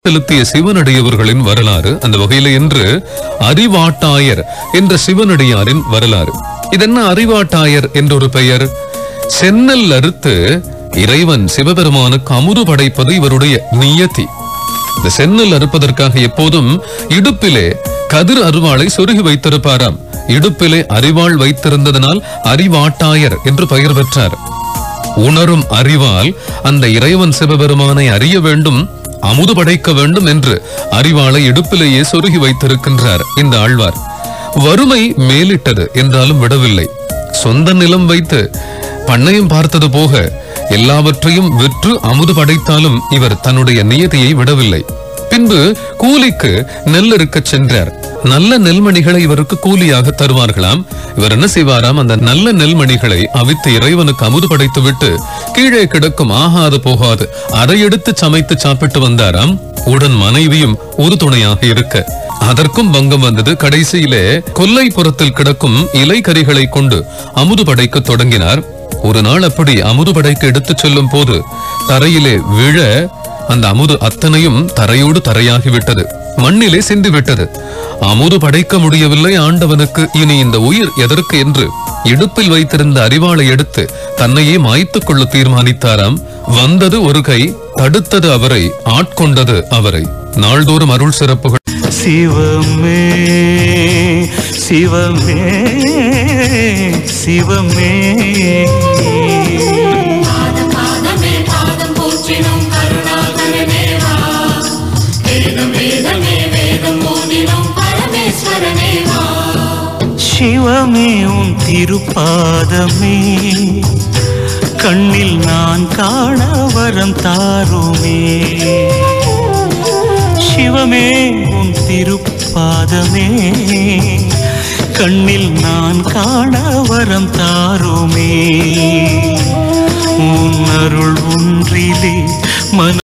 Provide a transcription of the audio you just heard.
செலுத்திய சிவனடியவர்களின் வரலாறு அந்த வகையில என்று அறிவாட்டாயர் என்ற சிவனடியாரின் வரலாறு இதென்ன அறிவாட்டாயர் என்ற ஒரு பெயர் சென்னல் அறுத்து இறைவன் சிவபெருமானுக்கு அமுது படைப்பது இவருடைய நியதி இந்த சென்னல் அறுப்பதற்காக எப்போதும் இடுப்பிலே கதிர் அருவாளை சொருகி வைத்திருப்பாராம் இடுப்பிலே அறிவாள் வைத்திருந்ததனால் அறிவாட்டாயர் என்று பெயர் பெற்றார் உணரும் அறிவால் அந்த இறைவன் சிவபெருமானை அறிய வேண்டும் அமுது படைக்க வேண்டும் என்று அறிவாளை இடுப்பிலேயே சொருகி வைத்திருக்கின்றார் இந்த ஆழ்வார் வறுமை மேலிட்டது என்றாலும் விடவில்லை சொந்த நிலம் வைத்து பண்ணையும் பார்த்தது போக எல்லாவற்றையும் விற்று அமுது படைத்தாலும் இவர் தன்னுடைய நியதியை விடவில்லை பின்பு கூலிக்கு நெல் இருக்கச் சென்றார் நல்ல நெல்மணிகளை இவருக்கு கூலியாக தருவார்களாம் இவர் என்ன செய்வாராம் அந்த நல்ல நெல்மணிகளை அவித்து இறைவனுக்கு அமுது படைத்து விட்டு கீழே கிடக்கும் ஆகாது போகாது அதை எடுத்து சமைத்து சாப்பிட்டு வந்தாராம் உடன் மனைவியும் ஒரு துணையாக இருக்க அதற்கும் பங்கம் வந்தது கடைசியிலே கொல்லைப்புறத்தில் கிடக்கும் இலை கறிகளை கொண்டு அமுது படைக்க தொடங்கினார் ஒரு நாள் அப்படி அமுது படைக்க எடுத்துச் செல்லும் போது தரையிலே விழ அந்த அமுது அத்தனையும் தரையோடு தரையாகி விட்டது மண்ணிலே சிந்தி விட்டது அமுது படைக்க முடியவில்லை ஆண்டவனுக்கு இனி இந்த உயிர் எதற்கு என்று இடுப்பில் வைத்திருந்த அறிவாளை எடுத்து தன்னையே மாய்த்துக் கொள்ள தீர்மானித்தாராம் வந்தது ஒரு கை தடுத்தது அவரை ஆட்கொண்டது அவரை நாள்தோறும் அருள் சிறப்புகள் சிவமே சிவமே சிவமே பாதம் பாதமே பாதம் போற்றினோம் கருணாகரனேவா வேதம் வேதமே வேதம் மோதினோம் பரமேஸ்வரனேவா சிவமே உன் திருப்பாதமே கண்ணில் நான் காண வரம் தாருமே சிவமே உன் திருப்பாதமே கண்ணில் நான் காண வரம் தாருமே உன் அருள் ஒன்றிலே மன